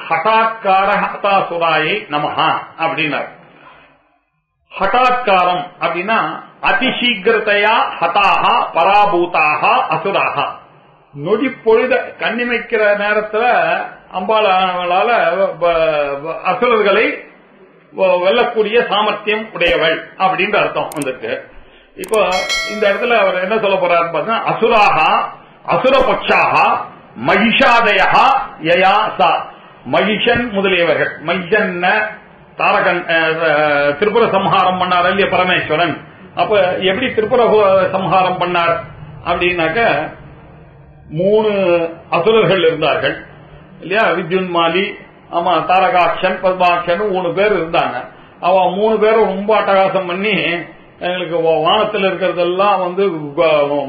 ஹட்டாத்கார ஹதாசுராயை நமஹா அப்படின்னார் ஹட்டாத்காரம் அப்படின்னா அதிசீக்கிரத்தையா ஹதாஹா பராபூதாக அசுராக நொடி பொழுத கண்ணிமைக்கிற நேரத்துல அம்பாளால அசுரர்களை வ- வெல்லக்கூடிய சாமர்த்தியம் உடையவள் அப்படின்ற அர்த்தம் வந்திருக்கு இப்போ இந்த இடத்துல அவர் என்ன சொல்ல போறாருன்னு பார்த்தா அசுராக அசுரபக்ஷாக மகிஷாதயா யயா சா மகிஷன் முதலியவர்கள் மகிஷன் தாரகன் அஹ், அஹ், திரிபுர சம்ஹாரம் பண்ணார் இல்லையா பரமேஸ்வரன் அப்ப எப்படி திரிபுர சம்ஹாரம் பண்ணார் அப்படின்னாக்க மூணு அசுரர்கள் இருந்தார்கள் இல்லையா வித்யுன்மாலி ஆமா தாரகாட்சன் பத்மாட்சன் மூணு பேர் இருந்தாங்க அவ மூணு பேரும் ரொம்ப அட்டகாசம் பண்ணி எங்களுக்கு வா- வானத்துல இருக்கிறதெல்லாம் வந்து க-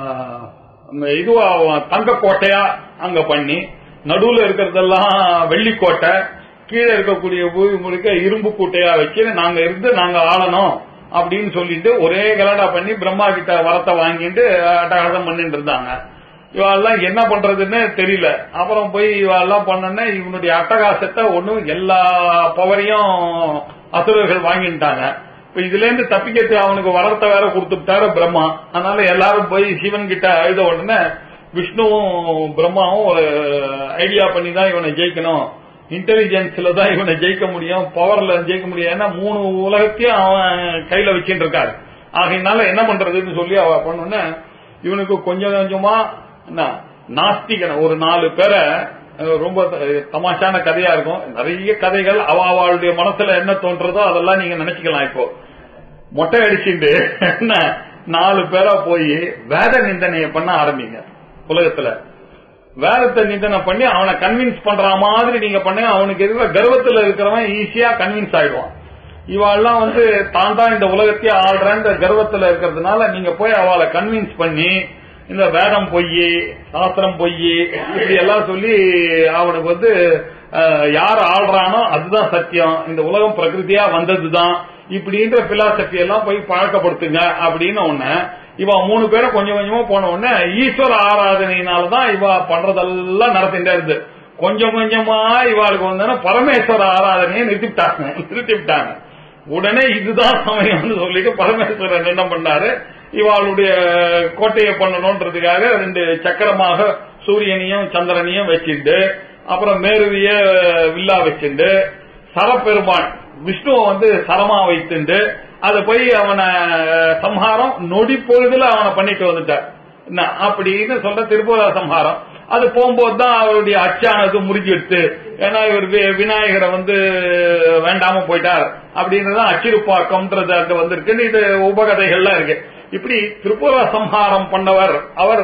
ம- இதுவா தங்க கோட்டையா அங்க பண்ணி நடுவுல இருக்கிறதெல்லாம் வெள்ளிக்கோட்டை கீழே இருக்கக்கூடிய பூமி முழுக்க இரும்பு கூட்டையா வச்சு நாங்க இருந்து நாங்க ஆளணும் அப்படின்னு சொல்லிட்டு ஒரே கலடா பண்ணி பிரம்மா கிட்ட வரத்தை வாங்கிட்டு அட்டகாசம் பண்ணிட்டு இருந்தாங்க இவாள்லாம் என்ன பண்றதுன்னு தெரியல அப்புறம் போய் இவாள்லாம் பண்ணோன்னே இவனுடைய அட்டகாசத்தை ஒண்ணும் எல்லா பவரையும் அசுரர்கள் வாங்கிட்டாங்க இப்ப இதுல இருந்து தப்பிக்கிறதுக்கு அவனுக்கு வரத்தை வேற கொடுத்துட்டாரு பிரம்மா அதனால எல்லாரும் போய் சிவன் கிட்ட அழுத உடனே விஷ்ணுவும் பிரம்மாவும் ஒரு ஐடியா பண்ணி தான் இவனை ஜெயிக்கணும் இன்டெலிஜென்ஸ்ல தான் இவனை ஜெயிக்க முடியும் பவர்ல ஜெயிக்க முடியும் ஏன்னா மூணு உலகத்தையும் அவன் கையில வச்சுட்டு இருக்காரு ஆகையினால என்ன பண்றதுன்னு சொல்லி அவ பண்ணோன்னே இவனுக்கு கொஞ்சம் கொஞ்சமா என்ன நாஸ்திகன ஒரு நாலு பேரை அஹ், ரொம்ப த- தமாஷான கதையா இருக்கும் நிறைய கதைகள் அவ அவளுடைய மனசுல என்ன தோன்றதோ அதெல்லாம் நீங்க நினைச்சுக்கலாம் இப்போ மொட்டை அடிச்சுட்டு என்ன நாலு பேரா போய் வேத நிந்தனைய பண்ண ஆரம்பிங்க உலகத்துல வேதத்தை நிந்தனை பண்ணி அவனை கன்வின்ஸ் பண்ற மாதிரி நீங்க பண்ணுங்க அவனுக்கு எதிராக கர்வத்துல இருக்கிறவன் ஈஸியா கன்வின்ஸ் ஆயிடுவான் இவாள்லாம் வந்து தான் தான் இந்த உலகத்தையே ஆள்றன்ற கர்வத்துல இருக்கிறதுனால நீங்க போய் அவளை கன்வின்ஸ் பண்ணி இந்த வேதம் பொய் சாஸ்திரம் பொய் இப்படி எல்லாம் சொல்லி அவனுக்கு வந்து அஹ், யார் ஆள்றானோ அதுதான் சத்தியம் இந்த உலகம் பிரகிருதியா வந்ததுதான் இப்படின்ற பிலாசபி எல்லாம் போய் பழக்கப்படுத்துங்க அப்படின்னு ஒண்ணு இவ மூணு பேரும் கொஞ்சம் கொஞ்சமா போன உடனே ஈஸ்வர ஆராதனையினாலதான் இவ பண்றதெல்லாம் நடத்திட்டே இருந்து கொஞ்சம் கொஞ்சமா இவாளுக்கு வந்தோன்னா பரமேஸ்வர ஆராதனையை நிறுத்திவிட்டாங்க நிறுத்திவிட்டாங்க உடனே இதுதான் சமயம்னு சொல்லிட்டு பரமேஸ்வரன் என்ன பண்ணாரு இவாளுடைய கோட்டையை பண்ணணும்ன்றதுக்காக ரெண்டு சக்கரமாக சூரியனையும் சந்திரனையும் வச்சுட்டு அப்புறம் மேருவிய வில்லா வச்சுண்டு சரப்பெருமான் விஷ்ணுவை வந்து சரமா வைத்துண்டு அதை போய் அவனை சம்ஹாரம் நொடி பொழுதுல அவனை பண்ணிட்டு வந்துட்டார் என்ன அப்படின்னு சொல்ற திருப்புர சம்ஹாரம் அது போகும்போது தான் அவருடைய அச்சானது முறிஞ்சிடுத்து ஏன்னா இவர் வி- விநாயகரை வந்து வேண்டாம போயிட்டார் அப்படின்றது அச்சிறுப்பாக்கம்ன்றது அங்க வந்திருக்கு இது உபகதைகள்லாம் இருக்கு இப்படி திரிபுர சம்ஹாரம் பண்ணவர் அவர்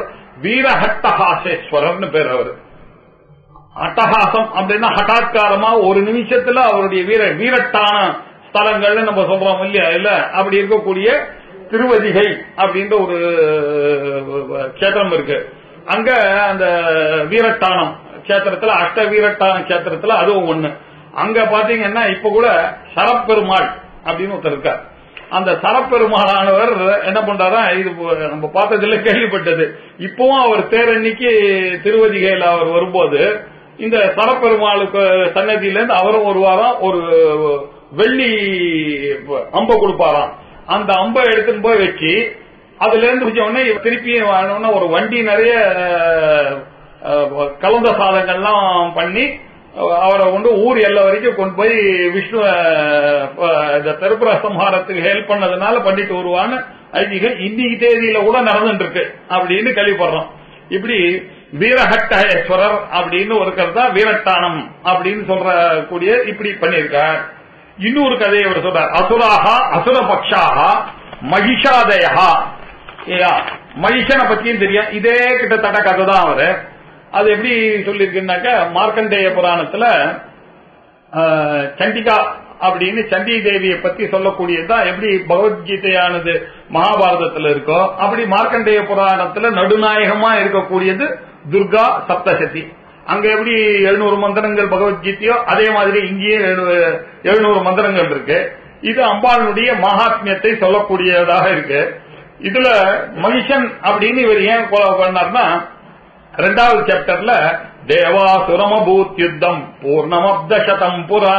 வீரஹட்டஹாசேஸ்வரர்னு பேர் அவர் அட்டகாசம் அப்படின்னா ஹட்டாத்காரமா ஒரு நிமிஷத்துல அவருடைய வீர வீரட்டான ஸ்தலங்கள்னு நம்ம சொல்றோம் இல்லையா இல்ல அப்படி இருக்கக்கூடிய திருவதிகை அப்படின்ற ஒரு கஷேத்திரம் இருக்கு அங்க அந்த வீரட்டானம் கஷேத்திரத்துல அஷ்ட வீரட்டான கஷேத்திரத்துல அதுவும் ஒண்ணு அங்க பாத்தீங்கன்னா இப்ப கூட சரப்பெருமாள் அப்படின்னு ஒருத்தர் இருக்கார் அந்த சரப்பெருமாளானவர் என்ன பண்றாரா இது நம்ம பார்த்ததுல கேள்விப்பட்டது இப்பவும் அவர் தேரன்னைக்கு திருவதிகையில் அவர் வரும்போது இந்த சரப்பெருமாளுக்கு சன்னதியில இருந்து அவரும் வருவாராம் ஒரு வெள்ளி அம்பை கொடுப்பாராம் அந்த அம்பை எடுத்துன்னு போய் வச்சு அதுல இருந்து முடிச்ச உடனே இவர் திருப்பி வாங்கினோம்னா ஒரு வண்டி நிறைய அஹ், கலந்த சாதங்கள்லாம் பண்ணி அஹ், அவரை கொண்டு ஊர் எல்லை வரைக்கும் கொண்டு போய் விஷ்ணு இந்த திரிபுர சம்ஹாரத்துக்கு ஹெல்ப் பண்ணதுனால பண்ணிட்டு வருவான்னு ஐதீகம் இன்னைக்கு தேதியில கூட நடந்துட்டு இருக்கு அப்படின்னு கேள்விப்படுறோம் இப்படி வீரஹட்டேஸ்வரர் அப்படின்னு ஒருத்தர் தான் வீரட்டானம் அப்படின்னு சொல்ற கூடிய இப்படி பண்ணியிருக்கார் இன்னொரு கதையை அவர் சொல்றார் அசுராக அசுரபக்ஷாக மகிஷாதயா ஏயா மகிஷனை பத்தியும் தெரியும் இதே கிட்டத்தட்ட கதை தான் அவரு அது எப்படி சொல்லியிருக்குன்னாக்க மார்க்கண்டேய புராணத்துல ஆஹ், சண்டிகா அப்படின்னு சண்டி தேவியை பத்தி சொல்லக்கூடியதுதான் எப்படி பகவத்கீதையானது மகாபாரதத்துல இருக்கோ அப்படி மார்க்கண்டேய புராணத்துல நடுநாயகமா இருக்கக்கூடியது துர்கா சப்தசதி அங்க எப்படி எழுநூறு மந்திரங்கள் பகவத்கீதையோ அதே மாதிரி இங்கேயும் எழுநூறு மந்திரங்கள் இருக்கு இது அம்பாளுடைய மகாத்மியத்தை சொல்லக்கூடியதாக இருக்கு இதுல மகிஷன் அப்படின்னு இவர் ஏன் கொலை பண்ணார்னா ரெண்டாவது சாப்டர்ல தேவாசுரமபூத் யுத்தம் பூர்ணமப்தசதம் புரா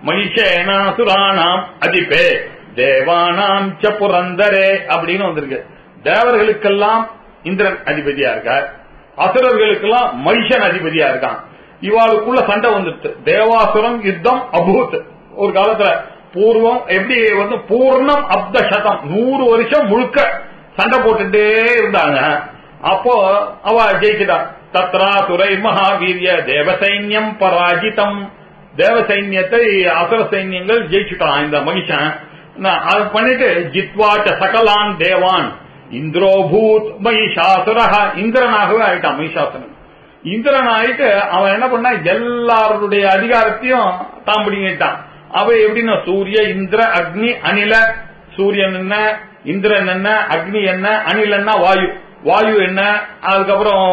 மகிஷேனாசுராணாம் அதிபே தேவானாம் ச புரந்தரே அப்படின்னு வந்திருக்கு தேவர்களுக்கெல்லாம் இந்திரன் அதிபதியா இருக்கார் அசுரர்களுக்கெல்லாம் மகிஷன் அதிபதியா இருக்கான் இவாளுக்குள்ள சண்டை வந்துட்டு தேவாசுரம் யுத்தம் அபூத் ஒரு காலத்துல பூர்வம் எப்படி வந்து பூர்ணம் அப்த சதம் நூறு வருஷம் முழுக்க சண்டை போட்டுட்டே இருந்தாங்க அப்போ அவ ஜெயிச்சிட்டா தத்ரா துரை மகாவீரிய தேவசைன்யம் பராஜிதம் தேவ சைன்யத்தை அசுர சைன்யங்கள் ஜெயிச்சுட்டான் இந்த மகிஷன் நான் அது பண்ணிட்டு ஜித்வாச்ச சகலான் தேவான் இந்திரோபூத் மகிஷாசுரஹ இந்திரனாகவே ஆயிட்டான் மகிஷாசுரன் இந்திரன் ஆயிட்டு அவன் என்ன பண்ணா எல்லாருடைய அதிகாரத்தையும் தான் பிடிங்கிட்டான் அவ எப்படின்னா சூரிய இந்திர அக்னி அனில சூரியன் என்ன இந்திரன் என்ன அக்னி என்ன அனில் என்ன வாயு வாயு என்ன அதுக்கப்புறம்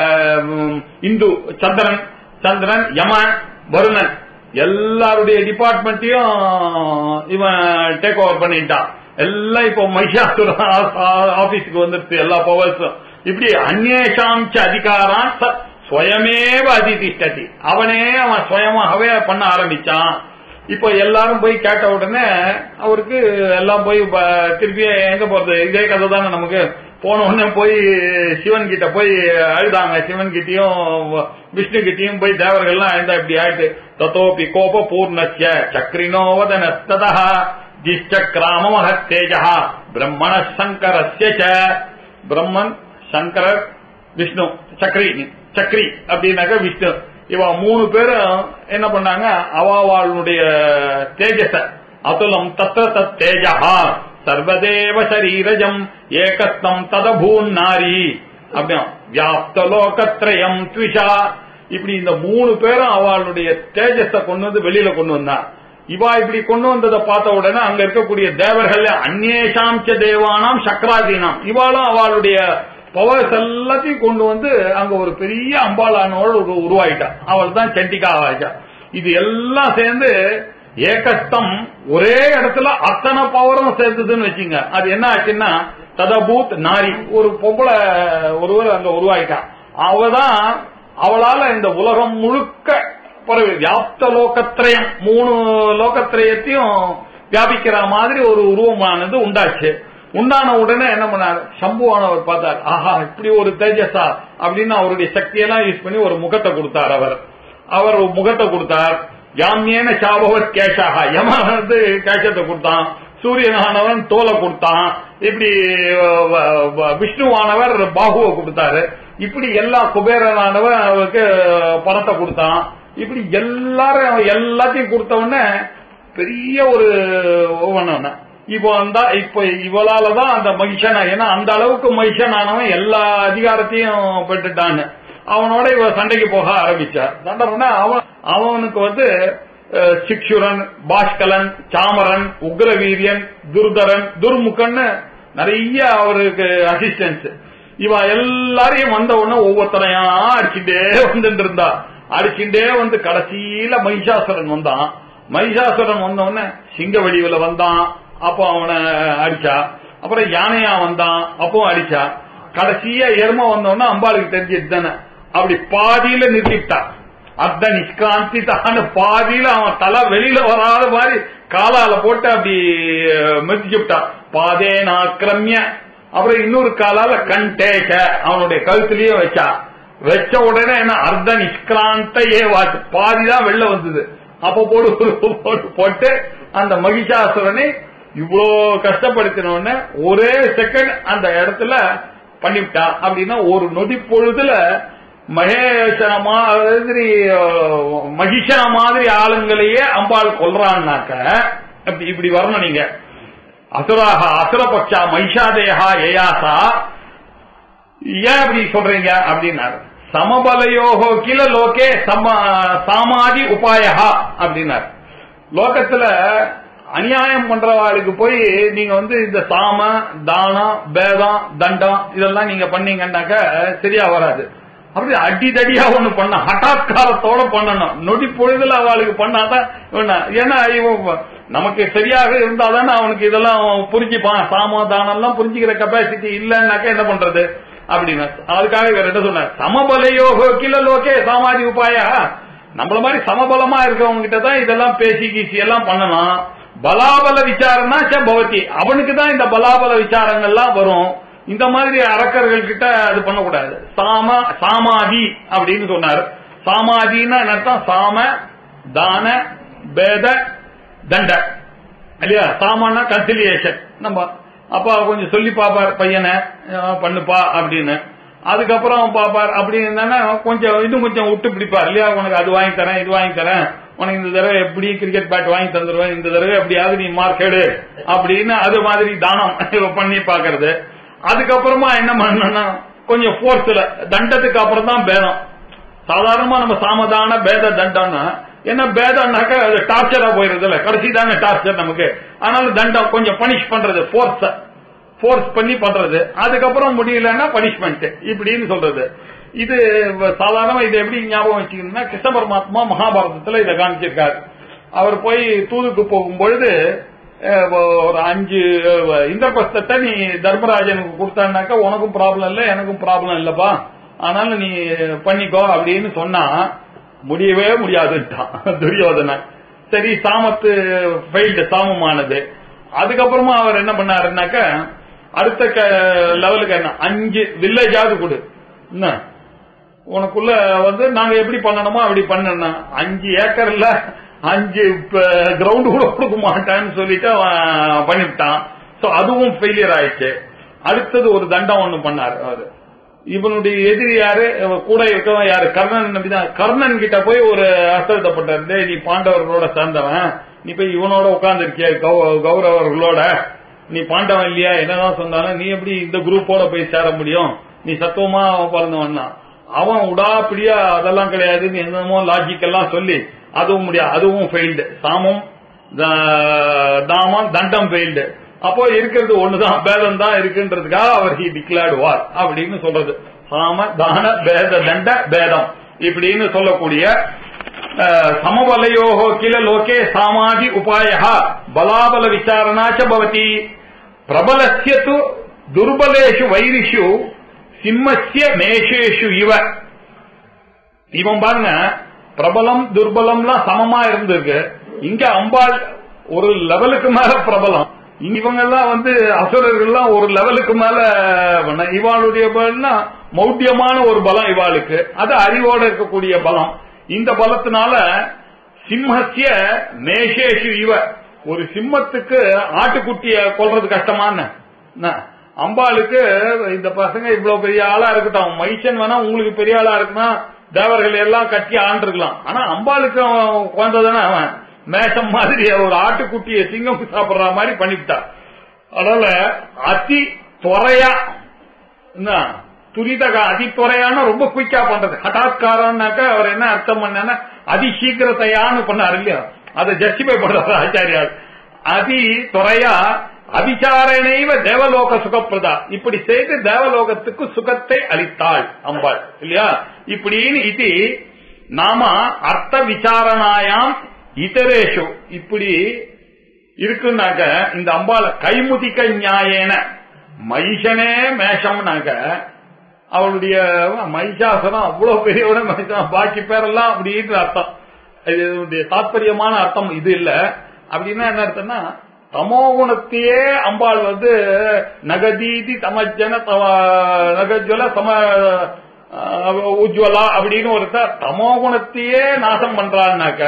உம், இந்து சந்திரன் சந்திரன் யமன் வருணன் எல்லாருடைய டிபார்ட்மெண்ட்டையும் இவன் டேக் ஓவர் பண்ணிட்டான் எல்லாம் இப்போ மகிஷாசுர ஆபீஸுக்கு வந்துருச்சு எல்லா பவர்ஸும் இப்படி அந்நேஷாம்ச அதிகாரான் ச- ஸ்வயமேவ அதிதிஷ்டதி அவனே அவன் சுயமாகவே பண்ண ஆரம்பிச்சான் இப்போ எல்லாரும் போய் கேட்ட உடனே அவருக்கு எல்லாம் போய் ப- திருப்பி எங்க போறது இதே கதை தானே நமக்கு போன உடனே போய் சிவன் கிட்ட போய் அழுதாங்க சிவன் கிட்டயும் விஷ்ணு கிட்டயும் போய் தேவர்கள்லாம் அழுதா இப்படி ஆயிட்டு தத்தோபி கோப பூர்ணஸ்ய சக்ரினோவதனஸ்ததா ஜிஷ்டக்ராமமஹ தேஜா பிரம்மண சங்கரஸ்ய ச. பிரம்மன் சங்கரர் விஷ்ணு சக்ரி சக்ரி அப்படின்னாக்க விஷ்ணு இவ மூணு பேரும் என்ன பண்ணாங்க அவாவாளுடைய தேஜஸ அதுலம் தத்த தத் தேஜா சர்வதேவ சரீரஜம் ஏகஸ்தம் ததபூன் நாரி அப்படியா வியாப்த லோகத்ரயம் த்விஷா இப்படி இந்த மூணு பேரும் அவளுடைய தேஜஸ கொண்டு வந்து வெளியில கொண்டு வந்தா இவா இப்படி கொண்டு வந்ததை பார்த்த உடனே அங்க இருக்கக்கூடிய தேவர்கள் அந்நேஷாம்ச தேவானாம் சக்கராதீனாம் இவாளும் அவளுடைய பவர்ஸ் எல்லாத்தையும் கொண்டு வந்து அங்க ஒரு பெரிய அம்பாளானோடு ஒரு உருவாயிட்டா அவள் தான் சண்டிகா ஆவாயிட்டா இது எல்லாம் சேர்ந்து ஏகஸ்தம் ஒரே இடத்துல அத்தனை பவரும் சேர்ந்ததுன்னு வச்சுங்க அது என்ன ஆச்சுன்னா ததபூத் நாரி ஒரு பொம்பளை ஒருவர் அங்க உருவாயிட்டா அவதான் அவளால இந்த உலகம் முழுக்க பரவி வியாப்த லோகத்திரயம் மூணு லோகத்திரயத்தையும் வியாபிக்கிற மாதிரி ஒரு உருவமானது உண்டாச்சு உண்டான உடனே என்ன பண்ணார் சம்புவானவர் பார்த்தார் ஆஹா இப்படி ஒரு தேஜஸா அப்படின்னு அவருடைய சக்தியெல்லாம் யூஸ் பண்ணி ஒரு முகத்தை கொடுத்தார் அவர் அவர் ஒரு முகத்தை கொடுத்தார் யாமியேன சாபவத் கேஷாக யமன் வந்து கேஷத்தை கொடுத்தான் சூரியனானவன் தோலை கொடுத்தான் இப்படி வ- வ- வ- விஷ்ணுவானவர் பாகுவை கொடுத்தாரு இப்படி எல்லா குபேரனானவன் அவருக்கு பணத்தை கொடுத்தான் இப்படி எல்லாரும் அவன் எல்லாத்தையும் கொடுத்த உடனே பெரிய ஒரு ஒவ்வொன்னு இப்போ வந்தா இப்ப இவளாலதான் அந்த மகிஷன் ஏன்னா அந்த அளவுக்கு மகிஷன் ஆனவன் எல்லா அதிகாரத்தையும் பெற்றுட்டான்னு அவனோட இவ சண்டைக்கு போக ஆரம்பிச்சார் சண்டை பண்ணா அவன் அவனுக்கு வந்து அஹ், சிக்ஷுரன் பாஷ்கலன் சாமரன் உக்ரவீரியன் துர்தரன் துர்முகன்னு நிறைய அவருக்கு அசிஸ்டன்ஸ் இவ எல்லாரையும் வந்த உடனே ஒவ்வொருத்தரையா அடிச்சுட்டே வந்துட்டு இருந்தா அடிச்சுட்டே வந்து கடைசியில மகிஷாசுரன் வந்தான் மகிஷாசுரன் வந்த உடனே சிங்க வடிவுல வந்தான் அப்போ அவனை அடிச்சா அப்புறம் யானையா வந்தான் அப்பவும் அடிச்சா கடைசியா எரும வந்தோடனே அம்பாளுக்கு தெரிஞ்சது தானே அப்படி பாதியில நிறுத்திட்டா அர்த்த நிஷ்காந்தி தான் பாதியில அவன் தலை வெளியில வராத மாதிரி காலால போட்டு அப்படி மிதிச்சு விட்டான் பாதே நாக்கிரமிய அப்புறம் இன்னொரு காலால கண் டேக்க அவனுடைய கழுத்துலயும் வச்சா வச்ச உடனே என்ன அர்த்த நிஷ்கிராந்த ஏவாச்சு பாதிதான் வெளில வந்தது அப்ப போடு போட்டு போட்டு அந்த மகிஷாசுரனை இவ்வளோ கஷ்டப்படுத்தின உடனே ஒரே செகண்ட் அந்த இடத்துல பண்ணிவிட்டா அப்படின்னா ஒரு நொடி பொழுதுல மகேசன மாதிரி அஹ், மகிஷன மாதிரி ஆளுங்களையே அம்பாள் கொல்றான்னாக்க அப்படி இப்படி வரணும் நீங்க அசுராக அசுரபக்ஷா மகிஷாதேகா ஏயாசா ஏன் அப்படி சொல்றீங்க அப்படின்னாரு சமபலயோகோ கில லோகே சம சாமாதி உபாயகா அப்படின்னாரு லோகத்துல அநியாயம் பண்றவாளுக்கு போய் நீங்க வந்து இந்த சாம தானம் பேதம் தண்டம் இதெல்லாம் நீங்க பண்ணீங்கன்னாக்க சரியா வராது அப்படி அடிதடியா ஒண்ணு பண்ண ஹட்டாத்காரத்தோட பண்ணணும் நொடி பொழுதுல அவளுக்கு பண்ணாதான் இவன- ஏன்னா இவன் நமக்கு சரியாக இருந்தாதானே அவனுக்கு இதெல்லாம் புரிஞ்சுப்பான் சாம தானம் எல்லாம் புரிஞ்சுக்கிற கெப்பாசிட்டி இல்லைன்னாக்க என்ன பண்றது அப்படின்னு அதுக்காக இவர் என்ன சொன்னார் சமபலயோகோ கில லோகே சாமாஜி உபாயா நம்மள மாதிரி சமபலமா இருக்கவங்க கிட்ட தான் இதெல்லாம் பேசி கீசி எல்லாம் பண்ணலாம் பலாபல விசாரம்னா ச பவதி அவனுக்கு தான் இந்த பலாபல விசாரங்கள்லாம் வரும் இந்த மாதிரி அரக்கர்கள் கிட்ட அது பண்ணக்கூடாது சாம சாமாதி அப்படின்னு சொன்னார் சாமாதின்னா என்ன அர்த்தம் சாம தான பேத தண்ட இல்லையா சாமான்னா கன்சிலியேஷன் நம்ம அப்பா கொஞ்சம் சொல்லி பாப்பார் பையனை அஹ் பண்ணுப்பா அப்படின்னு அதுக்கப்புறம் பாப்பார் அப்படின்னு கொஞ்சம் இன்னும் கொஞ்சம் விட்டு பிடிப்பார் இல்லையா உனக்கு அது வாங்கி தரேன் இது வாங்கி தரேன் உனக்கு இந்த தடவை எப்படி கிரிக்கெட் பேட் வாங்கி தந்துருவேன் இந்த தடவை எப்படியாவது நீ மார்க் எடு அப்படின்னு அது மாதிரி தானம் பண்ணி பாக்குறது அதுக்கப்புறமா என்ன பண்ணணும்னா கொஞ்சம் போர்ஸ்ல தண்டத்துக்கு அப்புறம் தான் பேதம் சாதாரணமா நம்ம சாமதான பேத தண்டம்னா என்ன பேதம்னாக்கா அது டார்ச்சரா போயிருது இல்ல கடைசி தானே டார்ச்சர் நமக்கு அதனால தண்டம் கொஞ்சம் பனிஷ் பண்றது போர்ஸ் போர்ஸ் பண்ணி பண்றது அதுக்கப்புறம் முடியலன்னா பனிஷ்மெண்ட் இப்படின்னு சொல்றது இது சாதாரணமா இது எப்படி ஞாபகம் வச்சுக்கணும்னா கிருஷ்ண பரமாத்மா மகாபாரதத்துல இதை காமிச்சிருக்காரு அவர் போய் தூதுக்கு போகும் பொழுது அஹ், ஒரு அஞ்சு அஹ், இந்திரபிரஸ்தத்தை நீ தர்மராஜனுக்கு கொடுத்தான்னாக்கா உனக்கும் ப்ராப்ளம் இல்லை எனக்கும் ப்ராப்ளம் இல்லப்பா அதனால நீ பண்ணிக்கோ அப்படின்னு சொன்னா முடியவே முடியாதுட்டான் துரியோதனன் சரி சாமத்து ஃபெயில்டு சாமமானது அதுக்கப்புறமா அவர் என்ன பண்ணாருன்னாக்க அடுத்த க- லெவலுக்கு என்ன அஞ்சு வில்லேஜாவது கொடு என்ன உனக்குள்ள வந்து நாங்க எப்படி பண்ணணுமோ அப்படி பண்ணணும் அஞ்சு ஏக்கர்ல அஞ்சு கிரவுண்ட் கூட கொடுக்க மாட்டான்னு சொல்லிட்டு அவன் பண்ணிவிட்டான் சோ அதுவும் ஃபெயிலியர் ஆயிடுச்சு அடுத்தது ஒரு தண்டம் ஒண்ணு பண்ணாரு அவரு இவனுடைய எதிரி யாரு இவன் கூட இருக்கவன் யாரு கர்ணன் நம்பிதான் கர்ணன் கிட்ட போய் ஒரு அசல்தப்பட்டார் டேய் நீ பாண்டவர்களோட சேர்ந்தவன் நீ போய் இவனோட உட்கார்ந்து இருக்கிய கௌரவர்களோட நீ பாண்டவன் இல்லையா என்னதான் சொன்னாலும் நீ எப்படி இந்த குரூப்போட போய் சேர முடியும் நீ சத்துவமா பிறந்தவன் தான் அவன் உடாப்பிடியா அதெல்லாம் கிடையாது நீ என்னமோ லாஜிக் எல்லாம் சொல்லி அதுவும் முடியாது அதுவும் ஃபெயில்டு சாமம் த- தாமம் தண்டம் ஃபெயில்டு அப்போ இருக்கிறது ஒண்ணுதான் பேதம் தான் இருக்குன்றதுக்காக அவர் ஹி டிக்ளேர்டு வார் அப்படின்னு சொல்றது சாம தான பேத தண்ட பேதம் இப்படின்னு சொல்லக்கூடிய அஹ், சமபலயோகோ கில லோகே சாமாதி உபாய பலாபல விசாரணாச்ச பவதி பிரபலஸ்ய து துர்பலேஷு வைரிஷு சிம்மஸ்ய மேஷேஷு இவ இவன் பாருங்க பிரபலம் துர்பலம்லாம் சமமா இருந்திருக்கு இங்க அம்பாள் ஒரு லெவலுக்கு மேல பிரபலம் இவங்க எல்லாம் வந்து அசுரர்கள்லாம் ஒரு லெவலுக்கு மேல பண்ண- இவாளுடைய பலம்னா மௌட்டியமான ஒரு பலம் இவாளுக்கு அது அறிவோட இருக்கக்கூடிய பலம் இந்த பலத்தினால சிம்மசிய மேஷேஷு இவ ஒரு சிம்மத்துக்கு ஆட்டுக்குட்டிய கொல்றது கஷ்டமான அம்பாளுக்கு இந்த பசங்க இவ்வளவு பெரிய ஆளா இருக்கட்டும் மைசன் வேணா உங்களுக்கு பெரிய ஆளா இருக்குன்னா தேவர்கள் எல்லாம் கட்டி ஆண்டிருக்கலாம் ஆனா அம்பாளுக்கு அவன் குழந்தைதானே அவன் மேஷம் மாதிரி ஒரு ஆட்டுக்குட்டியை சிங்கம் சாப்பிடுற மாதிரி பண்ணிவிட்டான் அதனால அதி துறையா என்ன துரிதக அதி துறையான ரொம்ப குயிக்கா பண்றது ஹட்டாத்காரன்னாக்க அவர் என்ன அர்த்தம் பண்ணா அதி சீக்கிரத்தையான்னு பண்ணாரு இல்லையா அதை ஜஸ்டிஃபை பண்றாரு ஆச்சாரியார் அதி துறையா அபிச்சாரணைவ தேவலோக சுகப்பிரதா இப்படி செய்து தேவலோகத்துக்கு சுகத்தை அளித்தாள் அம்பாள் இல்லையா இப்படின்னு இது நாம அர்த்த விசாரணாயாம் இதரேஷு இப்படி இருக்குன்னாக்க இந்த அம்பால கைமுதிக்க நியாயேன மைஷனே மேஷம்னாக்க அவளுடைய மைஷாசனம் அவ்வளவு பெரியவன மைஷம் பாக்கி பேரெல்லாம் அப்படின்ற அர்த்தம் இதனுடைய தாற்பயமான அர்த்தம் இது இல்ல அப்படின்னா என்ன அர்த்தம்னா தமோகுணத்தையே அம்பாள் வந்து நகதீதி தமஜன தவ- நகஜ்வல சம அஹ், உஜ்வலா அப்படின்னு ஒருத்தர் தமோகுணத்தையே நாசம் பண்றான்னாக்க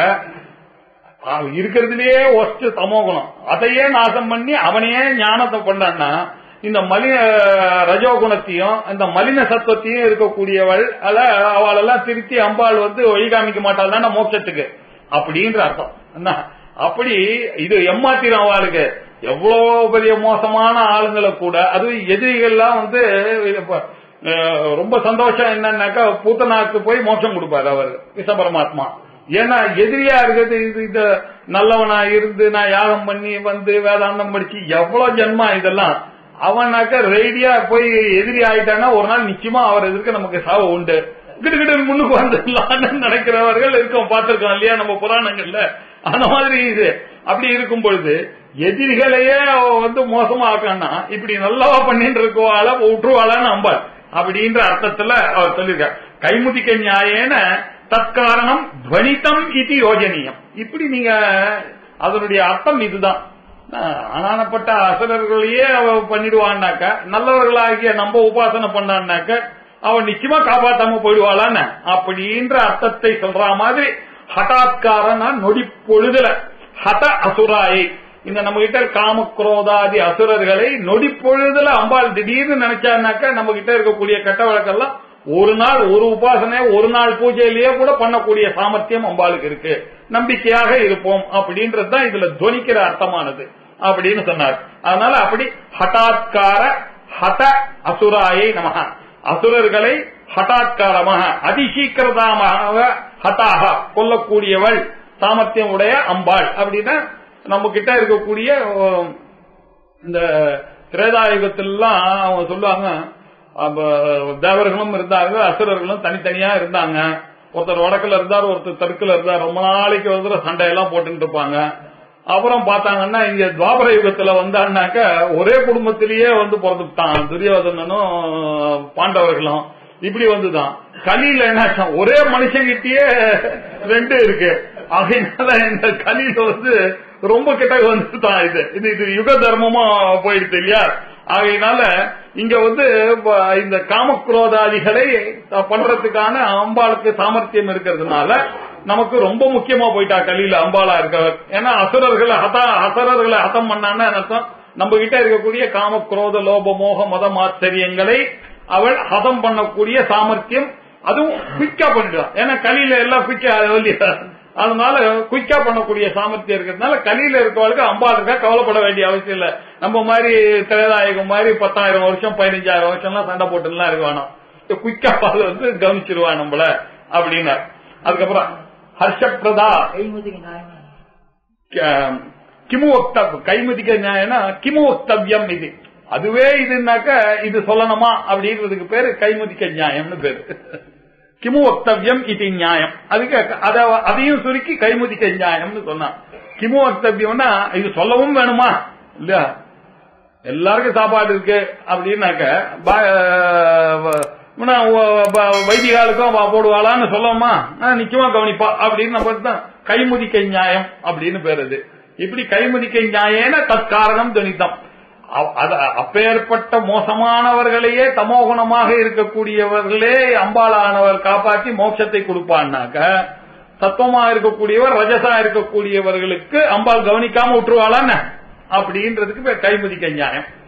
அவன் இருக்கிறதுலயே ஒஸ்ட் தமோகுணம் அதையே நாசம் பண்ணி அவனையே ஞானத்தை பண்ணான்னா இந்த மலின ரஜோகுணத்தையும் இந்த மலின சத்துவத்தையும் இருக்கக்கூடியவள் அத அவளெல்லாம் திருத்தி அம்பாள் வந்து வழி காமிக்க மாட்டாள் தானே மோட்சத்துக்கு அப்படின்ற அர்த்தம் என்ன அப்படி இது எம்மாத்திரம் அவளுக்கு எவ்வளவு பெரிய மோசமான ஆளுங்களை கூட அதுவும் எதிரிகள்லாம் வந்து இப்ப, அஹ், ரொம்ப சந்தோஷம் என்னன்னாக்கா பூத்தனாக்கு போய் மோட்சம் கொடுப்பாரு அவர் விச பரமாத்மா ஏன்னா எதிரியா இருக்கிறது இது இந்த நல்லவனா இருந்து நான் யாகம் பண்ணி வந்து வேதாந்தம் படிச்சு எவ்வளவு ஜென்மா இதெல்லாம் அவனாக்க ரெய்டியா போய் எதிரி ஆயிட்டானா ஒரு நாள் நிச்சயமா அவர் எதிர்க்க நமக்கு சாவு உண்டு கிட்டு கிட்டு முன்னுக்கு வந்துடலாம்னு நினைக்கிறவர்கள் இருக்கோம் பார்த்திருக்கோம் இல்லையா நம்ம புராணங்கள்ல அந்த மாதிரி இது அப்படி இருக்கும் பொழுது எதிரிகளையே அவ வந்து மோசமா ஆக்கானா இப்படி நல்லவா பண்ணிட்டு இருக்கவாள விட்டுருவாளான்னு நம்பாள் அப்படின்ற அர்த்தத்துல அவர் சொல்லியிருக்கார் கைமுதிக்க நியாயேன தற்காரணம் துவனிதம் இது யோஜனீயம் இப்படி நீங்க அதனுடைய அர்த்தம் இதுதான் அனானப்பட்ட அசுரர்களையே அவ பண்ணிடுவான்னாக்க நல்லவர்களாகிய நம்ம உபாசனை பண்ணான்னாக்க அவன் நிச்சயமா காப்பாத்தாம போயிடுவாளான்னு அப்படின்ற அர்த்தத்தை சொல்ற மாதிரி ஹட்டாத்காரனா நொடி பொழுதுல ஹத அசுராயை இந்த நம்ம கிட்ட காமக்ரோதாதி அசுரர்களை நொடி பொழுதுல அம்பாள் திடீர்னு நினைச்சான்னாக்க நம்ம கிட்ட இருக்கக்கூடிய கெட்ட வழக்கெல்லாம் ஒரு நாள் ஒரு உபாசனை ஒரு நாள் பூஜையிலேயே கூட பண்ணக்கூடிய சாமர்த்தியம் அம்பாளுக்கு இருக்கு நம்பிக்கையாக இருப்போம் அப்படின்றது தான் இதுல துவனிக்கிற அர்த்தமானது அப்படின்னு சொன்னார் அதனால அப்படி ஹட்டாத்கார ஹத அசுராயை நமக அசுரர்களை ஹட்டாத்காரமாக அதிசீக்கிரதமாக ஹதாக கொல்லக்கூடியவள் சாமர்த்தியம் உடைய அம்பாள் அப்படின்னா நம்ம கிட்ட இருக்கக்கூடிய இந்த திரேதாயுகத்திலாம் அவங்க சொல்லுவாங்க தேவர்களும் இருந்தாங்க அசுரர்களும் தனித்தனியா இருந்தாங்க ஒருத்தர் வடக்குல இருந்தார் ஒருத்தர் தெற்குல இருந்தார் ரொம்ப நாளைக்கு ஒரு தடவை சண்டையெல்லாம் போட்டுட்டு இருப்பாங்க அப்புறம் பார்த்தாங்கன்னா இங்க துவாபர யுகத்துல வந்தான்னாக்க ஒரே குடும்பத்திலேயே வந்து பிறந்துட்டான் துரியோதனனும் பாண்டவர்களும் இப்படி வந்துதான் கலியில என்ன ஒரே மனுஷங்கிட்டயே ரெண்டு இருக்கு அதனால இந்த கலியில வந்து ரொம்ப கிட்ட வந்துட்டான் இது இது இது யுக தர்மமா போயிடுது இல்லையா ஆகையினால இங்க வந்து இந்த காமக்ரோதாதிகளை பண்றதுக்கான அம்பாளுக்கு சாமர்த்தியம் இருக்கிறதுனால நமக்கு ரொம்ப முக்கியமா போயிட்டா கலியில அம்பாளா இருக்கவர் ஏன்னா அசுரர்களை ஹதா அசுரர்களை ஹதம் பண்ணான்னு அர்த்தம் நம்ம கிட்ட இருக்கக்கூடிய காம குரோத லோப மோக மதம் ஆச்சரியங்களை அவள் ஹதம் பண்ணக்கூடிய சாமர்த்தியம் அதுவும் குயிக்கா பண்ணிடுவான் ஏன்னா கலியில எல்லாம் குயிக்கா அதனால குயிக்கா பண்ணக்கூடிய சாமர்த்தியம் இருக்கிறதுனால கலியில இருக்கவளுக்கு அம்பாள் இருக்கா கவலைப்பட வேண்டிய அவசியம் இல்ல நம்ம மாதிரி திரேதாயகம் மாதிரி பத்தாயிரம் வருஷம் பதினஞ்சாயிரம் வருஷம் எல்லாம் சண்டை போட்டுலாம் இருக்க வேணாம் குயிக்கா பால் வந்து கவனிச்சிருவா நம்மள அப்படின்னு அதுக்கப்புறம் ஹர்ஷப்பிரதா கிமு வக்தவ் கைமுதிக்க நியாயம்னா கிமு வக்தவ்யம் இது அதுவே இதுனாக்க இது சொல்லணுமா அப்படின்றதுக்கு பேரு கைமுதிக்க நியாயம்னு பேரு கிமு வக்தவ்யம் இது நியாயம் அதுக்கு அதையும் சுருக்கி கைமுதிக்க நியாயம்னு சொன்னான் கிமு வக்தவ்யம்னா இது சொல்லவும் வேணுமா இல்ல எல்லாருக்கும் சாப்பாடு இருக்கு அப்படின்னாக்க வைதிகாலுக்கும் போடுவாளான்னு சொல்லணுமா நிச்சயமா கவனிப்பா அப்படின்னு நம்ம தான் கைமுதிக்க நியாயம் அப்படின்னு பேருது இப்படி கைமுதிக்க நியாயேன தற்காரணம் துணித்தம் அப்பேற்பட்ட மோசமானவர்களையே தமோகுணமாக இருக்கக்கூடியவர்களே அம்பாளானவர் காப்பாற்றி மோட்சத்தை கொடுப்பான்னாக்க சத்துவமா இருக்கக்கூடியவர் ரஜசா இருக்கக்கூடியவர்களுக்கு அம்பாள் கவனிக்காம விட்டுருவாளான்னு அப்படின்றதுக்கு கைமுதிக்க நியாயம்